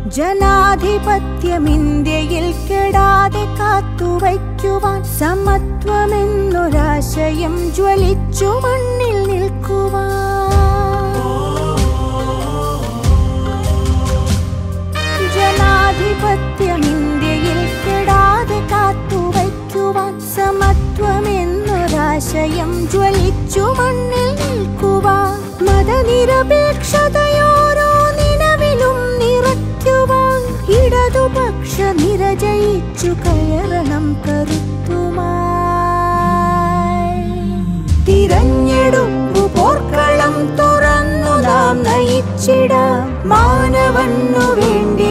ജനാധിപത്യം ഇന്ത്യയിൽ കെടാതെ കാത്തുവയ്ക്കുവാൻ സമത്വമെന്നൊരാശയം ജ്വലിച്ചു മണ്ണിൽ നിൽക്കുവാൻ ജനാധിപത്യം ഇന്ത്യയിൽ കെടാതെ കാത്തുവയ്ക്കുവാൻ സമത്വമെന്നൊരാശയം ജ്വലിച്ചു മണ്ണിൽ നിൽക്കുവാൻ മതനിരപേക്ഷതയോരോ നിലവിലും നിറയ്ക്കുവാൻ ഇടതുപക്ഷ നിര ജയിച്ചു കയറണം കരുത്തുമായി തിരഞ്ഞെടുപ്പു പോർക്കളം തുറന്നു നാം നയിച്ചിടാം മാനവണ്ണു വേണ്ടി